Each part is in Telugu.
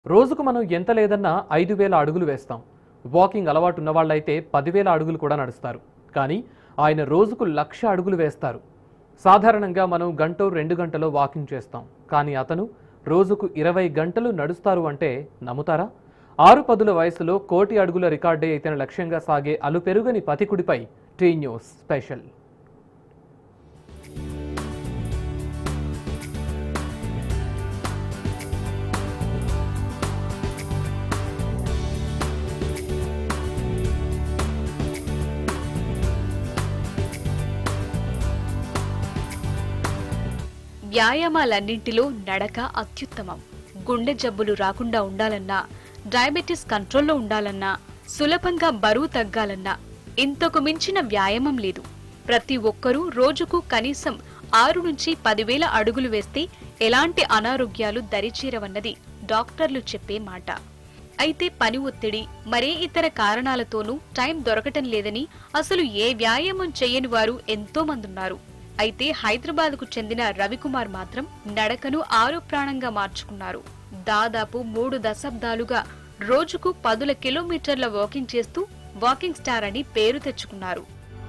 రోజుకు మనం ఎంత లేదన్నా ఐదు వేల అడుగులు వేస్తాం వాకింగ్ అలవాటు ఉన్న వాళ్ళైతే పదివేల అడుగులు కూడా నడుస్తారు కానీ ఆయన రోజుకు లక్ష అడుగులు వేస్తారు సాధారణంగా మనం గంటో రెండు గంటలో వాకింగ్ చేస్తాం కానీ అతను రోజుకు ఇరవై గంటలు నడుస్తారు అంటే నమ్ముతారా ఆరు పదుల వయసులో కోటి అడుగుల రికార్డే ఇతని లక్ష్యంగా సాగే అలుపెరుగని పతికుడిపై టీ న్యూస్ స్పెషల్ వ్యాయామాలన్నింటిలో నడక అత్యుత్తమం గుండె జబ్బులు రాకుండా ఉండాలన్నా డయాబెటిస్ కంట్రోల్లో ఉండాలన్నా సులభంగా బరువు తగ్గాలన్నా ఇంతకు మించిన వ్యాయామం లేదు ప్రతి ఒక్కరూ రోజుకు కనీసం ఆరు నుంచి పదివేల అడుగులు వేస్తే ఎలాంటి అనారోగ్యాలు దరిచేరవన్నది డాక్టర్లు చెప్పే మాట అయితే పని ఒత్తిడి మరే ఇతర కారణాలతోనూ టైం దొరకటం లేదని అసలు ఏ వ్యాయామం చేయని వారు ఎంతో మందున్నారు అయితే హైదరాబాద్ కు చెందిన రవికుమార్ మాత్రం నడకను ఆరో ప్రాణంగా మార్చుకున్నారు దాదాపు మూడు దశాబ్దాలుగా రోజుకు పదుల కిలోమీటర్ల వాకింగ్ చేస్తూ వాకింగ్ స్టార్ అని పేరు తెచ్చుకున్నారు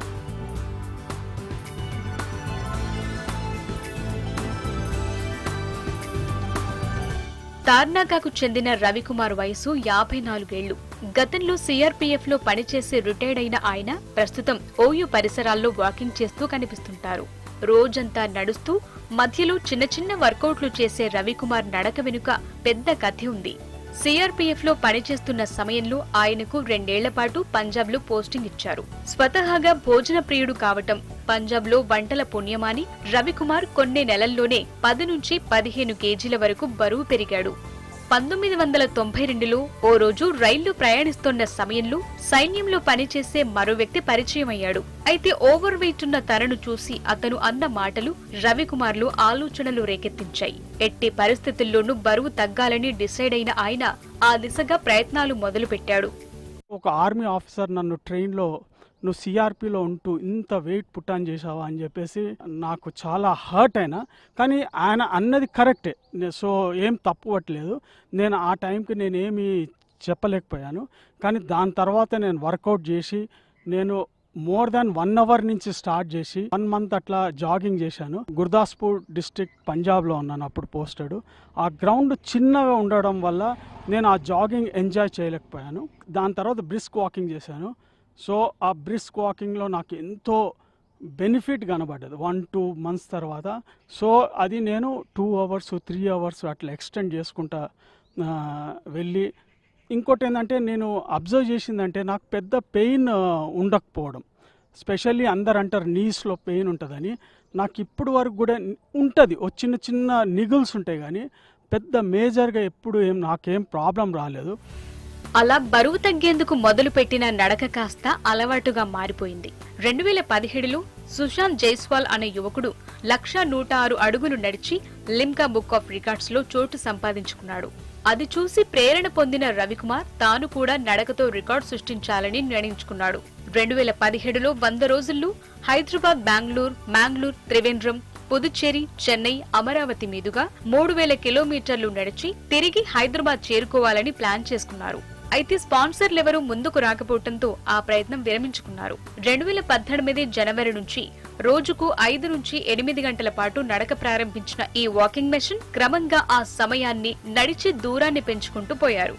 తార్నాకాకు చెందిన రవికుమార్ వయసు యాభై నాలుగేళ్లు గతంలో సిఆర్పీఎఫ్ లో పనిచేసి రిటైర్డ్ అయిన ఆయన ప్రస్తుతం ఓయూ పరిసరాల్లో వాకింగ్ చేస్తూ కనిపిస్తుంటారు రోజంతా నడుస్తూ మధ్యలో చిన్న చిన్న వర్కౌట్లు చేసే రవికుమార్ నడక వెనుక పెద్ద కథ ఉంది సిఆర్పీఎఫ్ లో పనిచేస్తున్న సమయంలో ఆయనకు రెండేళ్ల పాటు పంజాబ్ లో పోస్టింగ్ ఇచ్చారు స్వతహాగా భోజన ప్రియుడు కావటం పంజాబ్ లో వంటల పుణ్యమాని రవికుమార్ కొన్ని నెలల్లోనే పది నుంచి పదిహేను కేజీల వరకు బరువు పెరిగాడు పంతొమ్మిది వందల తొంభై రెండులో ఓ రోజు రైళ్లు ప్రయాణిస్తున్న సమయంలో సైన్యంలో పనిచేసే మరో వ్యక్తి పరిచయం అయ్యాడు అయితే ఓవర్ వెయిట్ ఉన్న తనను చూసి అతను అన్న మాటలు రవికుమార్లో ఆలోచనలు రేకెత్తించాయి ఎట్టి పరిస్థితుల్లోనూ బరువు తగ్గాలని డిసైడ్ అయిన ఆయన ఆ దిశగా ప్రయత్నాలు మొదలుపెట్టాడు ఒక ఆర్మీ ఆఫీసర్ నన్ను ట్రైన్లో నువ్వు సిఆర్పిలో ఉంటూ ఇంత వెయిట్ పుట్టాన్ చేసావా అని చెప్పేసి నాకు చాలా హర్ట్ అయినా కానీ ఆయన అన్నది కరెక్టే నే- సో ఏం తప్పువట్లేదు నేను ఆ టైంకి నేనేమి చెప్పలేకపోయాను కానీ దాని తర్వాత నేను వర్కౌట్ చేసి నేను మోర్ దాన్ వన్ అవర్ నుంచి స్టార్ట్ చేసి వన్ మంత్ అట్లా జాగింగ్ చేశాను గుర్దాస్పూర్ డిస్ట్రిక్ట్ పంజాబ్లో ఉన్నాను అప్పుడు పోస్టెడ్ ఆ గ్రౌండ్ చిన్నగా ఉండడం వల్ల నేను ఆ జాగింగ్ ఎంజాయ్ చేయలేకపోయాను దాని తర్వాత బ్రిస్క్ వాకింగ్ చేశాను సో ఆ బ్రిస్క్ వాకింగ్లో నాకు ఎంతో బెనిఫిట్ కనబడ్డది వన్ టూ మంత్స్ తర్వాత సో అది నేను టూ అవర్స్ త్రీ అవర్స్ అట్లా ఎక్స్టెండ్ చేసుకుంటా ఆ, వెళ్ళి ఇంకోటి ఏంటంటే నేను అబ్జర్వ్ చేసిందంటే నాకు పెద్ద పెయిన్ ఉండకపోవడం స్పెషల్లీ అందరు అంటారు నీస్లో పెయిన్ ఉంటుందని నాకు ఇప్పుడు వరకు కూడా ఉంటుంది ఓ చిన్న చిన్న నిగుల్స్ ఉంటాయి కానీ పెద్ద మేజర్గా ఎప్పుడు ఏం నాకేం ప్రాబ్లం రాలేదు అలా బరువు తగ్గేందుకు మొదలుపెట్టిన నడక కాస్త అలవాటుగా మారిపోయింది రెండు వేల పదిహేడులో సుశాంత్ జైస్వాల్ అనే యువకుడు లక్ష నూట ఆరు అడుగులు నడిచి లిమ్కా బుక్ ఆఫ్ రికార్డ్స్ లో చోటు సంపాదించుకున్నాడు అది చూసి ప్రేరణ పొందిన రవికుమార్ తాను కూడా నడకతో రికార్డ్ సృష్టించాలని నిర్ణయించుకున్నాడు రెండు వేల పదిహేడులో వంద రోజుల్లో హైదరాబాద్ బెంగళూరు మ్యాంగ్లూర్ త్రివేంద్రం పుదుచ్చేరి చెన్నై అమరావతి మీదుగా మూడు వేల కిలోమీటర్లు నడిచి తిరిగి హైదరాబాద్ చేరుకోవాలని ప్లాన్ చేసుకున్నారు అయితే స్పాన్సర్లెవరూ ముందుకు రాకపోవడంతో ఆ ప్రయత్నం విరమించుకున్నారు రెండు వేల పద్దెనిమిది జనవరి నుంచి రోజుకు ఐదు నుంచి ఎనిమిది గంటల పాటు నడక ప్రారంభించిన ఈ వాకింగ్ మెషిన్ క్రమంగా ఆ సమయాన్ని నడిచే దూరాన్ని పెంచుకుంటూ పోయారు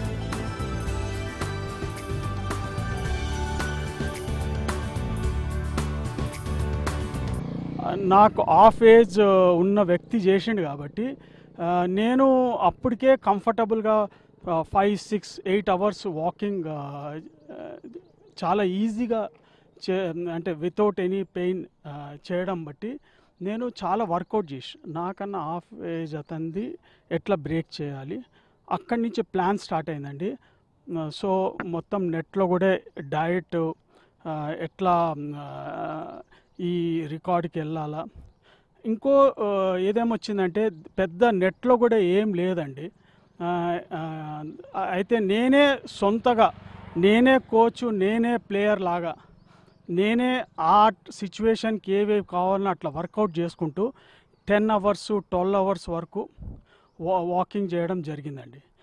నాకు ఆఫ్ ఏజ్ ఉన్న వ్యక్తి చేసిండు కాబట్టి ఆ, నేను అప్పటికే కంఫర్టబుల్గా five six eight hours walking చాలా ఈజీగా చే అంటే వితౌట్ ఎనీ పెయిన్ చేయడం బట్టి నేను చాలా వర్కౌట్ చేసి నాకన్నా హాఫ్ ఏజ్ అతనిది ఎట్లా బ్రేక్ చేయాలి అక్కడి నుంచి ప్లాన్ స్టార్ట్ అయిందండి సో మొత్తం నెట్లో కూడా డయట్ ఎట్లా ఆ, ఈ రికార్డ్కి వెళ్ళాలా ఇంకో ఆ, ఏదేమొచ్చిందంటే పెద్ద నెట్లో కూడా ఏం లేదండి ఆ, ఆ, అయితే నేనే సొంతగా నేనే కోచ్ నేనే ప్లేయర్ లాగా నేనే ఆ సిచ్యువేషన్కి ఏవేవి కావాలన్నా అట్లా వర్కౌట్ చేసుకుంటూ టెన్ అవర్స్ ట్వెల్వ్ అవర్స్ వరకు వా వాకింగ్ చేయడం జరిగిందండి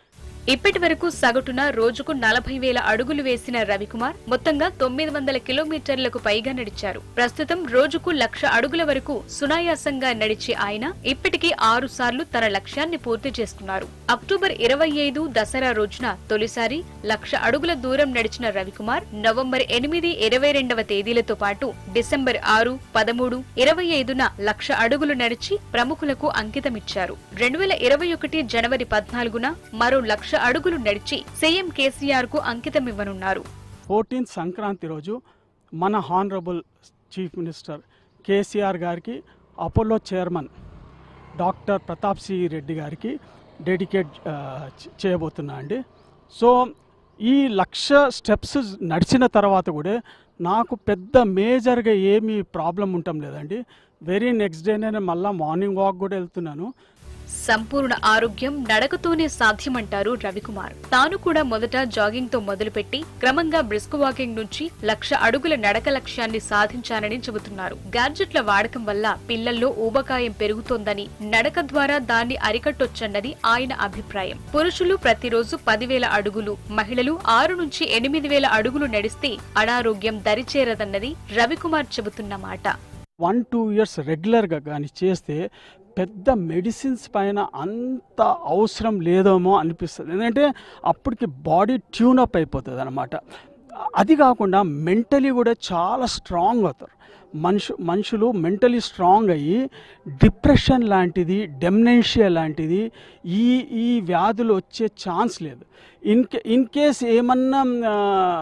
ఇప్పటి వరకు సగటున రోజుకు నలభై వేల అడుగులు వేసిన రవికుమార్ మొత్తంగా తొమ్మిది వందల కిలోమీటర్లకు పైగా నడిచారు ప్రస్తుతం రోజుకు లక్ష అడుగుల వరకు సునాయాసంగా నడిచే ఆయన ఇప్పటికీ ఆరు సార్లు తన లక్ష్యాన్ని పూర్తి చేసుకున్నారు అక్టోబర్ ఇరవై ఐదు దసరా రోజున తొలిసారి లక్ష అడుగుల దూరం నడిచిన రవికుమార్ నవంబర్ ఎనిమిది ఇరవై రెండవ తేదీలతో పాటు డిసెంబర్ ఆరు పదమూడు ఇరవై ఐదున లక్ష అడుగులు నడిచి ప్రముఖులకు అంకితమిచ్చారు రెండు వేల ఇరవై ఒకటి జనవరి పద్నాలుగున మరో లక్ష అడుగులు నడిచి సీఎం కేసీఆర్ కు అంకితమివ్వనున్నారు ఫోర్టీన్త్ సంక్రాంతి రోజు మన హానరబుల్ చీఫ్ మినిస్టర్ కేసీఆర్ గారికి Apollo chairman doctor Pratap C Reddy గారికి డెడికేట్ ఆ, చే- చేయబోతున్నా అండి సో ఈ లక్ష స్టెప్స్ నడిచిన తర్వాత కూడా నాకు పెద్ద మేజర్గా ఏమీ ప్రాబ్లం ఉండటం లేదండి వెరీ నెక్స్ట్ డే నేను మళ్ళీ మార్నింగ్ వాక్ కూడా వెళ్తున్నాను సంపూర్ణ ఆరోగ్యం నడకతోనే సాధ్యమంటారు రవికుమార్ తాను కూడా మొదట జాగింగ్ తో మొదలుపెట్టి క్రమంగా బ్రిస్క్ వాకింగ్ నుంచి లక్ష అడుగుల నడక లక్ష్యాన్ని సాధించానని చెబుతున్నారు గ్యాడ్జెట్ల వాడకం వల్ల పిల్లల్లో ఊబకాయం పెరుగుతోందని నడక ద్వారా దాన్ని అరికట్టొచ్చన్నది ఆయన అభిప్రాయం పురుషులు ప్రతిరోజు పదివేల అడుగులు మహిళలు ఆరు నుంచి ఎనిమిది వేల అడుగులు నడిస్తే అనారోగ్యం దరిచేరదన్నది రవికుమార్ చెబుతున్న మాట వన్ టూ ఇయర్స్ రెగ్యులర్గా కానీ చేస్తే పెద్ద మెడిసిన్స్ పైన అంత అవసరం లేదేమో అనిపిస్తుంది ఎందుకంటే అప్పటికి బాడీ ట్యూనప్ అయిపోతుంది అనమాట అది కాకుండా మెంటలీ కూడా చాలా స్ట్రాంగ్ అవుతారు మనుషు మనుషులు మెంటలీ స్ట్రాంగ్ అయ్యి డిప్రెషన్ లాంటిది డెమ్నెన్షియా లాంటిది ఈ ఈ వ్యాధులు వచ్చే ఛాన్స్ లేదు ఇన్ కే ఇన్ కేస్ ఏమన్నా ఆ,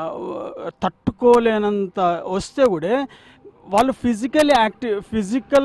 తట్టుకోలేనంత వస్తే కూడా వాళ్ళు ఫిజికల్ యాక్టివ్ ఫిజికల్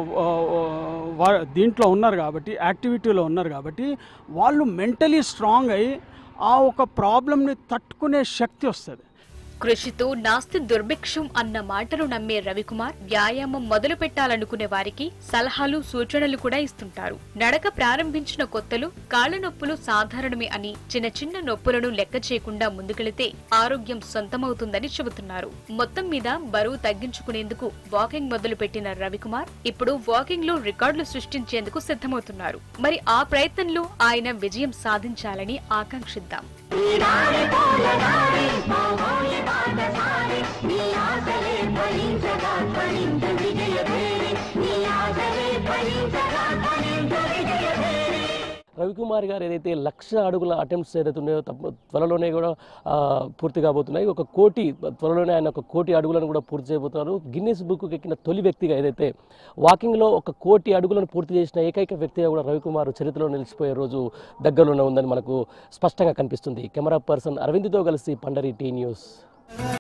దీంట్లో ఉన్నారు కాబట్టి యాక్టివిటీలో ఉన్నారు కాబట్టి వాళ్ళు mentally స్ట్రాంగ్ అయ్యి ఆ ఒక ప్రాబ్లమ్ని తట్టుకునే శక్తి వస్తుంది కృషితో నాస్తి దుర్భిక్షం అన్న మాటను నమ్మే రవికుమార్ వ్యాయామం మొదలు పెట్టాలనుకునే వారికి సలహాలు సూచనలు కూడా ఇస్తుంటారు నడక ప్రారంభించిన కొత్తలో కాళ్ల నొప్పులు సాధారణమే అని చిన్న చిన్న నొప్పులను లెక్క చేయకుండా ముందుకెళితే ఆరోగ్యం సొంతమవుతుందని చెబుతున్నారు మొత్తం మీద బరువు తగ్గించుకునేందుకు వాకింగ్ మొదలు పెట్టిన రవికుమార్ ఇప్పుడు వాకింగ్ లో రికార్డులు సృష్టించేందుకు సిద్ధమవుతున్నారు మరి ఆ ప్రయత్నంలో ఆయన విజయం సాధించాలని ఆకాంక్షిద్దాం రవికుమార్ గారు ఏదైతే లక్ష అడుగుల అటెంప్ట్స్ ఏదైతే ఉన్నాయో తప్ప త్వరలోనే కూడా ఆ, పూర్తి కాబోతున్నాయి ఒక కోటి త్వరలోనే ఆయన ఒక కోటి అడుగులను కూడా పూర్తి చేయబోతున్నారు గిన్నెస్ బుక్ ఎక్కిన తొలి వ్యక్తిగా ఏదైతే వాకింగ్లో ఒక కోటి అడుగులను పూర్తి చేసిన ఏకైక వ్యక్తిగా కూడా రవికుమార్ చరిత్రలో నిలిచిపోయే రోజు దగ్గరలోనే ఉందని మనకు స్పష్టంగా కనిపిస్తుంది కెమెరా పర్సన్ అరవింద్తో కలిసి పండరి టీ న్యూస్